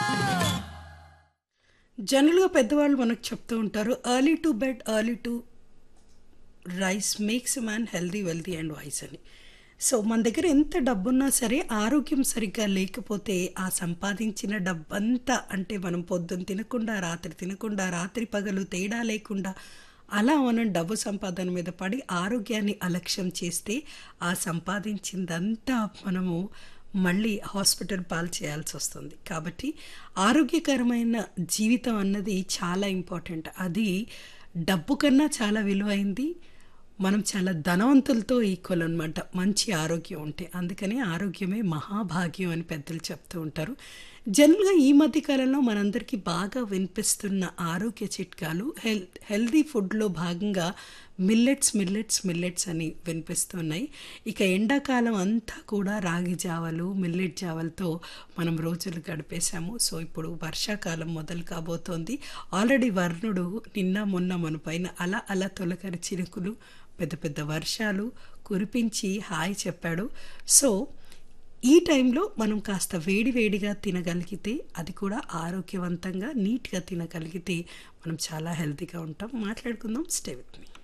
జనరల్గా పెద్దవాళ్ళు మనకు చెప్తూ ఉంటారు early to bed early to rise makes man healthy wealthy and wise అని సో మన దగ్గర ఎంత డబ్బున్నా సరే ఆరోగ్యం సరిగ్గా లేకపోతే ఆ సంపాదించిన డబ్బంతా అంటే మనం పొద్దున్న తినకుండా రాత్రి తినకుండా రాత్రి పగలు తేడా లేకుండా అలా మనం డబ్బు సంపాదన మీద పడి ఆరోగ్యాన్ని అలక్ష్యం చేస్తే ఆ సంపాదించిందంతా మనము మళ్ళీ హాస్పిటల్ పాలు చేయాల్సి వస్తుంది కాబట్టి ఆరోగ్యకరమైన జీవితం అన్నది చాలా ఇంపార్టెంట్ అది డబ్బు కన్నా చాలా విలువైంది మనం చాలా ధనవంతులతో ఈక్వల్ అనమాట మంచి ఆరోగ్యం ఉంటే అందుకని ఆరోగ్యమే మహాభాగ్యం అని పెద్దలు చెప్తూ ఉంటారు జనరల్గా ఈ మధ్య కాలంలో మనందరికీ బాగా వినిపిస్తున్న ఆరోగ్య చిట్కాలు హెల్త్ హెల్దీ ఫుడ్లో భాగంగా మిల్లెట్స్ మిల్లెట్స్ మిల్లెట్స్ అని వినిపిస్తున్నాయి ఇక ఎండాకాలం అంతా కూడా రాగి జావలు మిల్లెట్ జావలతో మనం రోజులు గడిపేశాము సో ఇప్పుడు వర్షాకాలం మొదలు కాబోతోంది ఆల్రెడీ వర్ణుడు నిన్న మొన్న మన పైన అలా అలా తొలకరి చినుకులు పెద్ద పెద్ద వర్షాలు కురిపించి హాయ్ చెప్పాడు సో ఈ టైంలో మనం కాస్త వేడి వేడిగా తినగలిగితే అది కూడా ఆరోగ్యవంతంగా నీట్గా తినగలిగితే మనం చాలా హెల్తీగా ఉంటాం మాట్లాడుకుందాం స్టే విత్ మీ